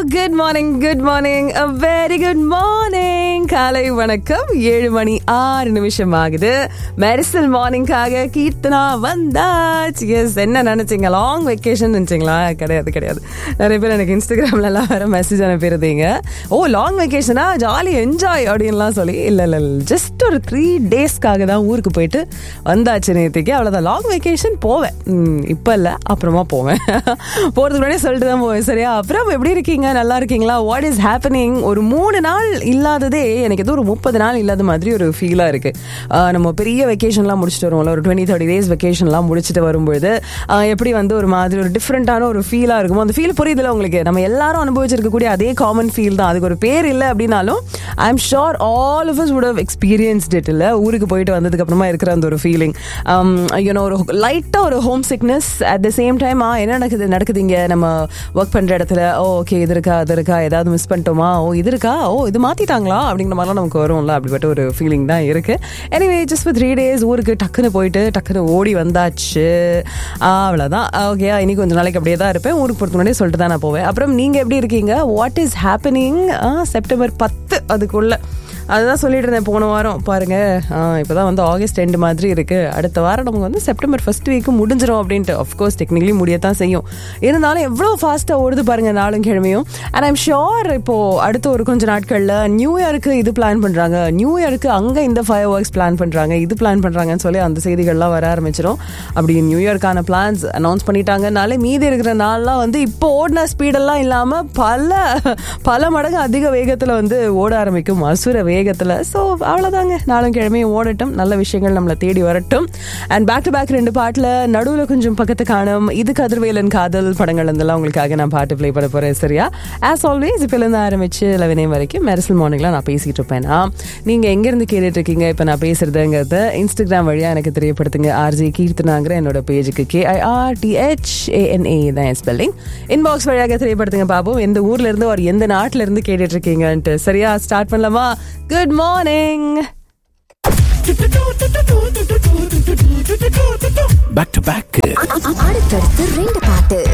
good morning good morning very good morning காலை வணக்கம் ஏழு மணி ஆறு நிமிஷம் ஆகுது மெரிசல் மார்னிங்காக கீர்த்தனா வந்தாச்சு எஸ் என்ன நினைச்சீங்க லாங் வெக்கேஷன் நினைச்சீங்களா கிடையாது கிடையாது நிறைய பேர் எனக்கு இன்ஸ்டாகிராம்ல எல்லாம் வேற மெசேஜ் அனுப்பியிருந்தீங்க ஓ லாங் வெக்கேஷனா ஜாலி என்ஜாய் அப்படின்லாம் சொல்லி இல்லை இல்லை ஜஸ்ட் ஒரு த்ரீ டேஸ்க்காக தான் ஊருக்கு போயிட்டு வந்தாச்சு நேற்றுக்கு அவ்வளோதான் லாங் வெக்கேஷன் போவேன் ம், இப்போ இல்லை அப்புறமா போவேன் போகிறதுக்கு முன்னாடியே சொல்லிட்டு தான் போவேன் சரியா அப்புறம் எப்படி இருக்கீங்க நல்லா இருக்கீங்களா வாட் இஸ் ஹேப்பனிங் ஒரு மூணு நாள் இல்லாததே எனக்கு ஏதோ ஒரு முப்பது நாள் இல்லாத மாதிரி ஒரு ஃபீலாக இருக்கு ஆஹ் நம்ம பெரிய வெக்கேஷன்லாம் முடிச்சுட்டு வருவோம்ல ஒரு டுவெண்ட்டி தேர்ட்டி டேஸ் வெக்கேஷன்லாம் முடிச்சுட்டு வரும்பொழுது ஆஹ் எப்படி வந்து ஒரு மாதிரி ஒரு டிஃப்ரெண்ட்டான ஒரு ஃபீலாக இருக்குமோ அந்த ஃபீல் புரியுதுல உங்களுக்கு நம்ம எல்லாரும் அனுபவிச்சிருக்கக்கூடிய அதே காமன் ஃபீல் தான் அதுக்கு ஒரு பேர் இல்லை அப்படின்னாலும் I am sure all of us would have experienced it இல்லை ஊருக்கு போயிட்டு வந்ததுக்கு அப்புறமா இருக்கிற அந்த ஒரு ஃபீலிங் யூனோ ஒரு லைட்டாக ஒரு home sickness at the same time என்ன நடக்குது நடக்குது இங்கே நம்ம ஒர்க் பண்ணுற இடத்துல ஓ ஓகே இது இருக்கா அது இருக்கா ஏதாவது மிஸ் பண்ணிட்டோமா ஓ இது இருக்கா ஓ இது மாற்றிட்டாங்களா அப்படிங்கிற மாதிரிலாம் நமக்கு வரும்ல அப்படிப்பட்ட ஒரு ஃபீலிங் தான் இருக்கு anyway just for three days ஊருக்கு டக்குன்னு போயிட்டு டக்குன்னு ஓடி வந்தாச்சு அவ்வளோதான் ஓகே இனி கொஞ்ச நாளைக்கு அப்படியே தான் இருப்பேன் ஊருக்கு போகிறதுக்கு முன்னாடியே சொல்லிட்டு தான் நான் போவேன் அப்புறம் நீங்கள் எப்படி இருக்கீங்க வாட் இஸ் ஹேப்பனிங் செப்டம்பர் பத்து அதுக்குள்ள அதுதான் சொல்லிட்டு இருந்தேன் போன வாரம் பாருங்க இப்போ தான் வந்து ஆகஸ்ட் ரெண்டு மாதிரி இருக்கு அடுத்த வாரம் நமக்கு வந்து செப்டம்பர் ஃபர்ஸ்ட் வீக்கு முடிஞ்சிரும் அப்படின்ட்டு அஃப்கோர்ஸ் டெக்னிக்கலி முடியத்தான் செய்யும் இருந்தாலும் எவ்வளோ ஃபாஸ்ட்டாக ஓடுது பாருங்க நாளும் கிழமையும் அண்ட் ஐம் ஷோர் இப்போ அடுத்த ஒரு கொஞ்ச நாட்களில் நியூ இயருக்கு இது பிளான் பண்ணுறாங்க நியூ இயருக்கு அங்கே இந்த ஃபயர் ஒர்க்ஸ் பிளான் பண்ணுறாங்க இது பிளான் பண்ணுறாங்கன்னு சொல்லி அந்த செய்திகள்லாம் வர ஆரம்பிச்சிடும் அப்படி நியூ இயர்க்கான பிளான்ஸ் அனௌன்ஸ் பண்ணிட்டாங்கனாலே மீதி இருக்கிற நாள்லாம் வந்து இப்போ ஓடின ஸ்பீடெல்லாம் இல்லாமல் பல பல மடங்கு அதிக வேகத்தில் வந்து ஓட ஆரம்பிக்கும் அசுர வேகத்தில் ஸோ அவ்வளோதாங்க நாளும் கிழமையும் ஓடட்டும் நல்ல விஷயங்கள் நம்மளை தேடி வரட்டும் அண்ட் பேக் டு பேக் ரெண்டு பாட்டில் நடுவில் கொஞ்சம் பக்கத்து காணும் இது கதிர்வேலன் காதல் படங்கள் இருந்தெல்லாம் உங்களுக்காக நான் பாட்டு ப்ளே பண்ண போகிறேன் சரியா ஆஸ் ஆல்வேஸ் இப்போலேருந்து ஆரம்பிச்சு லெவனே வரைக்கும் மெரிசல் மார்னிங்கில் நான் பேசிகிட்டு இருப்பேனா நீங்கள் எங்கேருந்து கேட்டுட்டு இருக்கீங்க இப்போ நான் பேசுகிறதுங்கிறத இன்ஸ்டாகிராம் வழியாக எனக்கு தெரியப்படுத்துங்க ஆர்ஜி கீர்த்தனாங்கிற என்னோட பேஜுக்கு கேஐஆர்டிஹெச் ஏஎன்ஏ தான் என் ஸ்பெல்லிங் இன்பாக்ஸ் வழியாக தெரியப்படுத்துங்க பாப்போம் எந்த ஊர்ல இருந்து ஒரு எந்த நாட்டில இருந்து கேட்டுட்டு இருக்கீங்கன்ட்டு சரியா ஸ்டார்ட் பண்ணலாமா good morning back to back அடுத்தடுத்து ரெண்டு பாட்டு